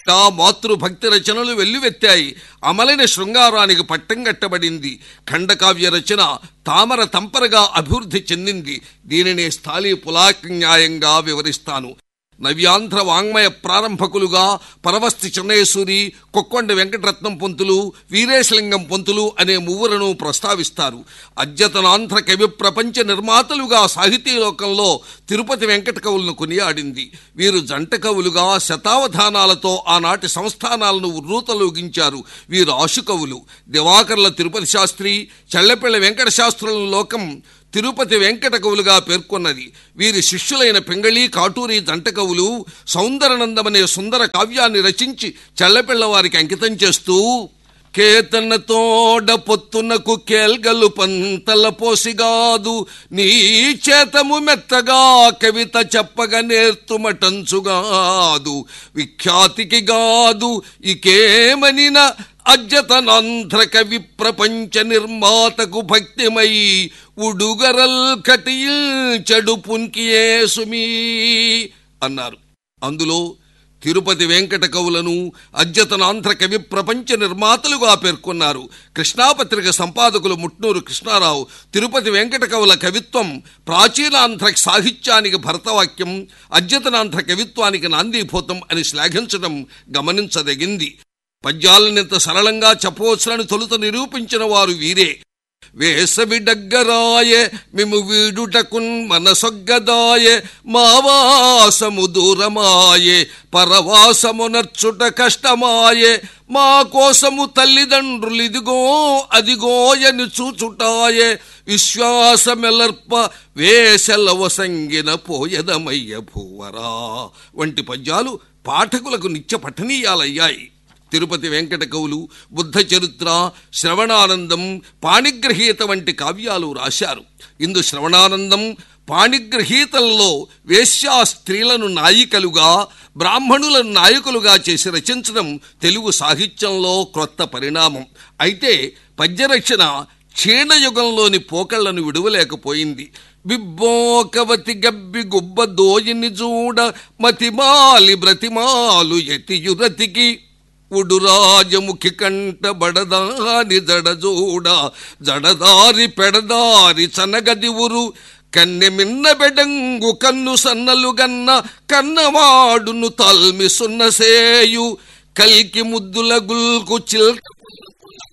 ఆ మాతృభక్తి రచనలు వెల్లువెత్తాయి అమలైన శృంగారానికి పట్టం కట్టబడింది ఖండకావ్య రచన తామర తంపరగా అభివృద్ధి చెందింది దీనిని స్థాళీ పులాజ్ఞాయంగా వివరిస్తాను నవ్యాంధ్ర వాంగ్మయ ప్రారంభకులుగా పరవస్తి చెన్నయేశ్వరి కొక్కొండ వెంకటరత్నం పొంతులు వీరేశలింగం పొంతులు అనే మువ్వులను ప్రస్తావిస్తారు అద్యతనాంధ్ర కవి ప్రపంచ నిర్మాతలుగా సాహితీ లోకంలో తిరుపతి వెంకట కవులను కొనియాడింది వీరు జంట కవులుగా శతావధానాలతో ఆనాటి సంస్థానాలను ఉర్రూతలూగించారు వీరు ఆశు కవులు దివాకర్ల తిరుపతి శాస్త్రి చెల్లెపిళ్ళ వెంకట శాస్త్రుల లోకం తిరుపతి వెంకట కవులుగా పేర్కొన్నది వీరి శిష్యులైన పింగళి కాటూరి జంట కవులు సౌందరనందమనే సుందర కావ్యాన్ని రచించి చెల్లపిళ్ళ వారికి అంకితం చేస్తూ కేతనతోడ పొత్తునకు కేల్గలు పంతల పోసిగాదు నీ చేతము మెత్తగా కవిత చెప్పగ నేర్తుమటంచుగాదు విఖ్యాతికి గాదు ఇకేమనిన అజ్జతనాంధ్ర కవి ప్రపంచ నిర్మాతకు భక్తిమై ఉడుగరల్ కటిల్ చెడు పున్కియే సుమీ అన్నారు అందులో తిరుపతి వెంకట కవులను అద్యతనాంధ్ర కవి ప్రపంచ నిర్మాతలుగా పేర్కొన్నారు కృష్ణాపత్రిక సంపాదకులు ముట్నూరు కృష్ణారావు తిరుపతి వెంకట కవుల కవిత్వం ప్రాచీనాంధ్ర సాహిత్యానికి భరతవాక్యం అద్యతనాంధ్ర కవిత్వానికి నాందీభూతం అని శ్లాఘించడం గమనించదగింది పద్యాలనింత సరళంగా చెప్పవచ్చునని తొలుత నిరూపించిన వారు వీరే వేసవి డగ్గరాయే మిము వీడుటకున్ మనసొగ్గదాయే మావాసము దూరమాయే పరవాసమునర్చుట కష్టమాయే మా కోసము తల్లిదండ్రులిదిగో అదిగోయని చూచుటాయే విశ్వాసమెలర్ప వేసలవ సంగిన పోయదమయ్య భూవరా వంటి పద్యాలు పాఠకులకు నిత్య పఠనీయాలయ్యాయి తిరుపతి వెంకట కవులు బుద్ధ చరిత్ర శ్రవణానందం పాణిగ్రహీత వంటి కావ్యాలు రాశారు ఇందు శ్రవణానందం పాణిగ్రహీతల్లో వేశ్యా స్త్రీలను నాయికలుగా బ్రాహ్మణులను నాయకులుగా చేసి రచించడం తెలుగు సాహిత్యంలో క్రొత్త పరిణామం అయితే పద్యరచన క్షీణయుగంలోని పోకళ్లను విడువలేకపోయింది బిబ్బోకవతి గబ్బి గుబ్బ దోయిని చూడ మతిమాలి బ్రతిమాలు యతియురతికి ఉడురాజముఖి కంట బడదాని జడజూడ జడదారి పెడదారి చనగదివురు కన్నె మిన్న బెడంగు కన్ను సన్నలు గన్న కన్నవాడును తల్మి సున్నసేయు కల్కి ముద్దుల గుల్కు చిల్క